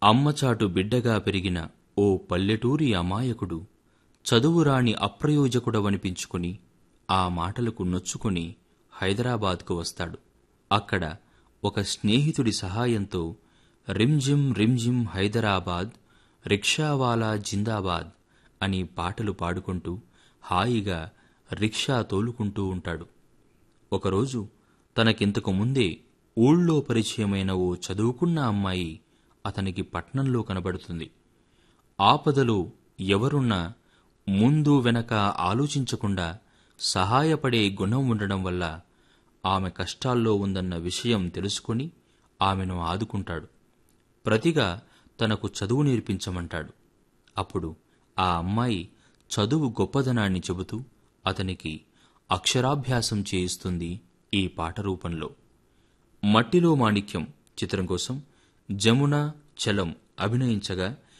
అమ్మచాటు బిడ్డగా పెరిగిన ఓ పల్లెటూరి అమాయకుడు చదువురాని అప్రయోజకుడవనిపించుకుని ఆ మాటలకు నొచ్చుకుని హైదరాబాద్కు వస్తాడు అక్కడ ఒక స్నేహితుడి సహాయంతో రిమ్జిమ్ రిమ్జిమ్ హైదరాబాద్ రిక్షావాలా జిందాబాద్ అని పాటలు పాడుకుంటూ హాయిగా రిక్షా తోలుకుంటూ ఉంటాడు ఒకరోజు తనకింతకు ముందే ఊళ్ళో పరిచయమైన ఓ చదువుకున్న అమ్మాయి అతనికి పట్నంలో కనబడుతుంది ఆపదలో ఎవరున్నా ముందు వెనక ఆలోచించకుండా సహాయపడే గుణం ఉండడం వల్ల ఆమె కష్టాల్లో ఉందన్న విషయం తెలుసుకొని ఆమెను ఆదుకుంటాడు ప్రతిగా తనకు చదువు నేర్పించమంటాడు అప్పుడు ఆ అమ్మాయి చదువు గొప్పదనాన్ని చెబుతూ అతనికి అక్షరాభ్యాసం చేయిస్తుంది ఈ పాట రూపంలో మట్టిలో మాణిక్యం చిత్రం కోసం జమున చలం అభినయించగా